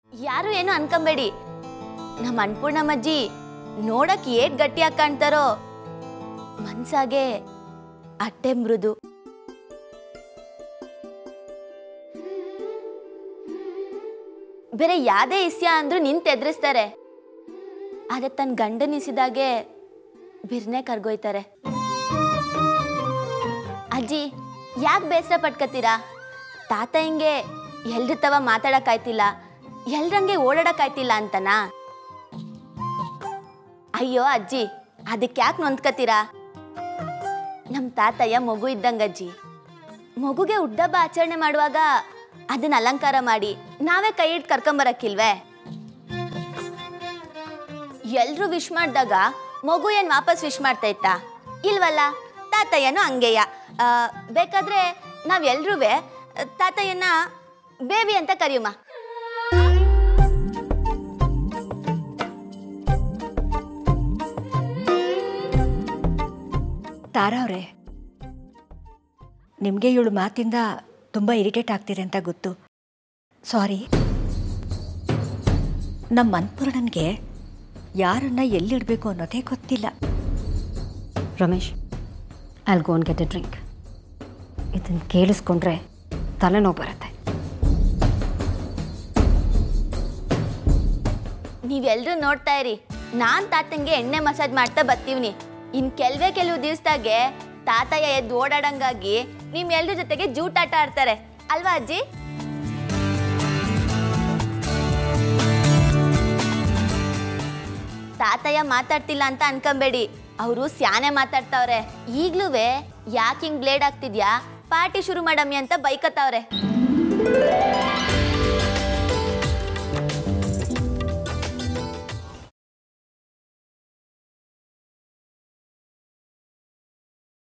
ಯಾರು ಏನು ಅನ್ಕೊಂಬೇಡಿ ನಮ್ಮ ಅನ್ಪೂರ್ಣಮ್ಮಜ್ಜಿ ನೋಡಕ್ ಏಟ್ ಗಟ್ಟಿಯಾಗಿ ಕಾಣ್ತಾರೋ ಮನ್ಸಾಗೆ ಅಟ್ಟೆ ಮೃದು ಬೇರೆ ಯಾವ್ದೇ ಇಸ್ಯ ಅಂದ್ರೂ ನಿಂತು ಎದುರಿಸ್ತಾರೆ ಆದ್ರೆ ತನ್ನ ಗಂಡನಿಸಿದಾಗೆ ಬಿರ್ನೆ ಕರ್ಗೋಯ್ತಾರೆ ಅಜ್ಜಿ ಯಾಕೆ ಬೇಸರ ಪಟ್ಕತ್ತೀರಾ ತಾತ ಹಿಂಗೆ ಎಲ್ರ ತವ ಮಾತಾಡಕ್ಕಾಯ್ತಿಲ್ಲ ಎಲ್ರಂಗೆ ಓಡಾಡಕ್ಕಾಯ್ತಿಲ್ಲ ಅಂತನಾ ಅಯ್ಯೋ ಅಜ್ಜಿ ಅದಕ್ಕೆ ಯಾಕೆ ನೊಂದ್ಕತ್ತೀರಾ ನಮ್ಮ ತಾತಯ್ಯ ಮಗು ಇದ್ದಂಗಜ್ಜಿ ಮಗುಗೆ ಹುಡ್ಡಬ್ಬ ಆಚರಣೆ ಮಾಡುವಾಗ ಅದನ್ನ ಅಲಂಕಾರ ಮಾಡಿ ನಾವೇ ಕೈ ಇಟ್ಟು ಕರ್ಕೊಂಬರಕ್ಕಿಲ್ವೇ ಎಲ್ರು ವಿಶ್ ಮಾಡಿದಾಗ ಮಗು ಏನ್ ವಾಪಸ್ ವಿಶ್ ಮಾಡ್ತಾ ಇತ್ತಾ ಇಲ್ವಲ್ಲ ತಾತಯ್ಯನು ಹಂಗೆಯ ಆ, ಬೇಕಾದ್ರೆ ನಾವ್ ಎಲ್ರೂ ತಾತಯ್ಯನ ಬೇಬಿ ಅಂತ ಕರೆಯುಮ ತಾರಾ ಅವರೇ ನಿಮಗೆ ಇವಳು ಮಾತಿಂದ ತುಂಬ ಇರಿಟೇಟ್ ಆಗ್ತಿದೆ ಅಂತ ಗೊತ್ತು ಸಾರಿ ನಮ್ಮ ಅನ್ಪೂರ್ಣನ್ಗೆ ಯಾರನ್ನ ಎಲ್ಲಿಡಬೇಕು ಅನ್ನೋದೇ ಗೊತ್ತಿಲ್ಲ Ramesh I'll go get a drink ಇದನ್ನು ಕೇಳಿಸ್ಕೊಂಡ್ರೆ ತಲೆನೋವು ಬರುತ್ತೆ ನೀವೆಲ್ರೂ ನೋಡ್ತಾ ಇರಿ ನಾನ್ ತಾತಂಗೆ ಎಣ್ಣೆ ಮಸಾಜ್ ಮಾಡ್ತಾ ಬರ್ತೀವ್ನಿ ಇನ್ ಕೆಲವೇ ಕೆಲವು ದಿವಸದಾಗೆ ತಾತಯ್ಯ ಎದ್ದು ಓಡಾಡಂಗಾಗಿ ನಿಮ್ ಎಲ್ರ ಜೊತೆಗೆ ಜೂಟಾಟ ಆಡ್ತಾರೆ ಅಲ್ವಾ ಅಜ್ಜಿ ತಾತಯ್ಯ ಮಾತಾಡ್ತಿಲ್ಲ ಅಂತ ಅನ್ಕೊಂಬೇಡಿ ಅವರು ಸ್ಯಾನೆ ಮಾತಾಡ್ತಾವ್ರೆ ಈಗ್ಲೂ ಯಾಕೆ ಹಿಂಗ್ ಬ್ಲೇಡ್ ಆಗ್ತಿದ್ಯಾ ಪಾರ್ಟಿ ಶುರು ಮಾಡಮ್ಮಿ ಅಂತ ಬೈಕತ್ತವ್ರೆ